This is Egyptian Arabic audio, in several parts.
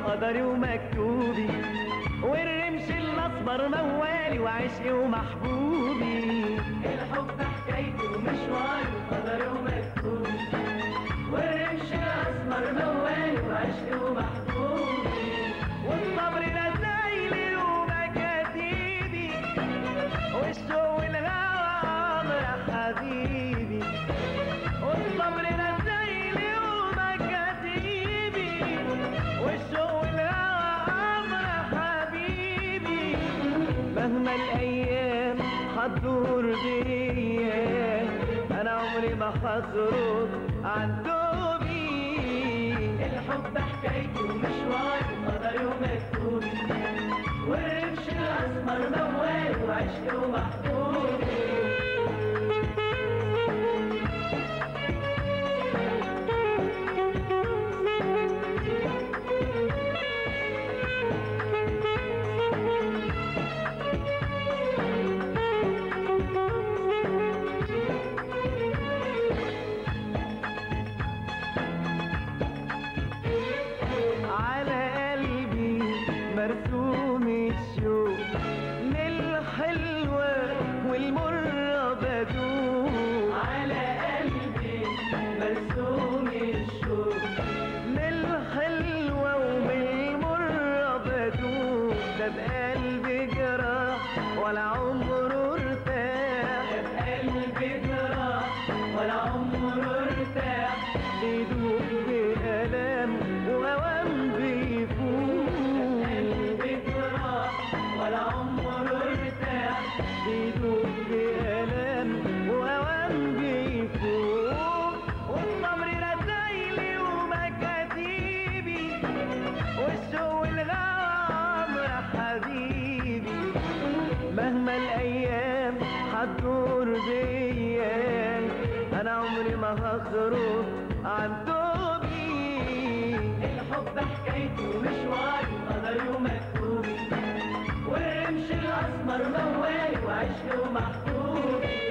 قدري ومكتوبي والرمش الأصفر موالي وعشقي ومحبوبي الحب حكايتي ومشواري وقدري ومكتوبي والرمش الأسمر موالي وعشقي ومحبوبي والصبر رسايلي ومكاتيبي والشوق والهوى أمر حبيبي والصبر رسايلي ومكاتيبي والشوق والهوى أمر حبيبي مهما الأيام هتدور بيا أنا عمري ما هخرج عن دوبي الحب حكايتي ومشواري وقدري ومكتوبي والرمش الأسمر موالي وعشقي ومحبوبي على قلبي مرسوم الشوق للحلوة والمرة بدوق على قلبي مرسوم الشوق للحلوة وبالمرة بدوق ده بقلبي جراح ولا عمره ارتاح قلبي جراح ولا عمره ارتاح بيدوق بألام وأوام بيفوق قلبي جراح ولا عمره ارتاح بيدوق بألام وأوام بيفوق والصبر رسايلي ومكاتيبي والشوق والغوى أمر حبيبي مهما الأيام هتدور بيا أنا عمري ما هخرج عن توبي الحب حكايتي ومشواري وقدري ومكتوبي والرمش الأسمر موالي وعشقي ومحبوبي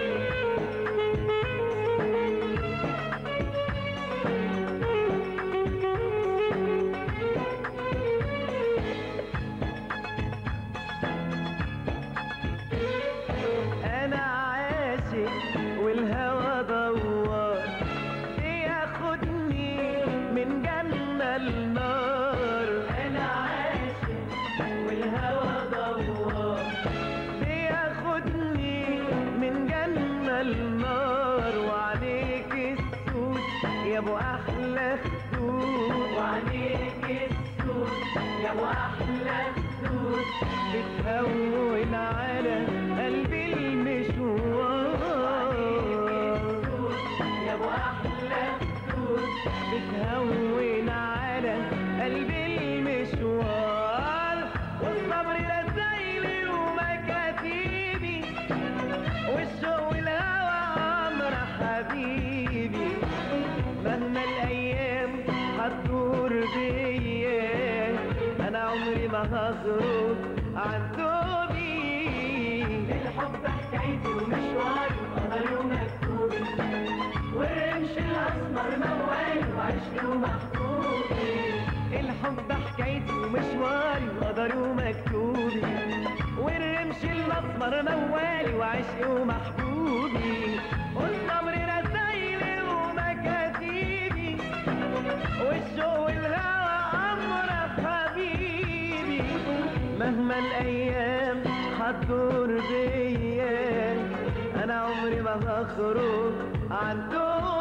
انا عاشق والهوى دوار بياخدني من جنة النار أنا عاشق والهوى دوار بياخدني من جنة النار وعليك السود يا ابو احلى خدود وعليك السود يا ابو احلى خدود بتهون على قلبي المشوار السود يا ابو احلى خدود بتهون على قلبي المشوار والصبر رسايلي ومكاتيبي والشوق والهوى امر حبيبي مهما الايام هتدور بيا انا عمري ما هخرج عن دوبي الحب حكايتي ومشواري وقدري ومكتوبي والرمش الاسمر موالي وعشقي ومحبوبي الحب حكايتي ومشواري وقدري ومكتوبي والرمش الاسمر موالي وعشقي ومحبوبي والصبر رسايلي ومكاتيبي والشوق والهوى امر حبيبي مهما الايام هتدور بيا انا عمري ما هخرج عن دور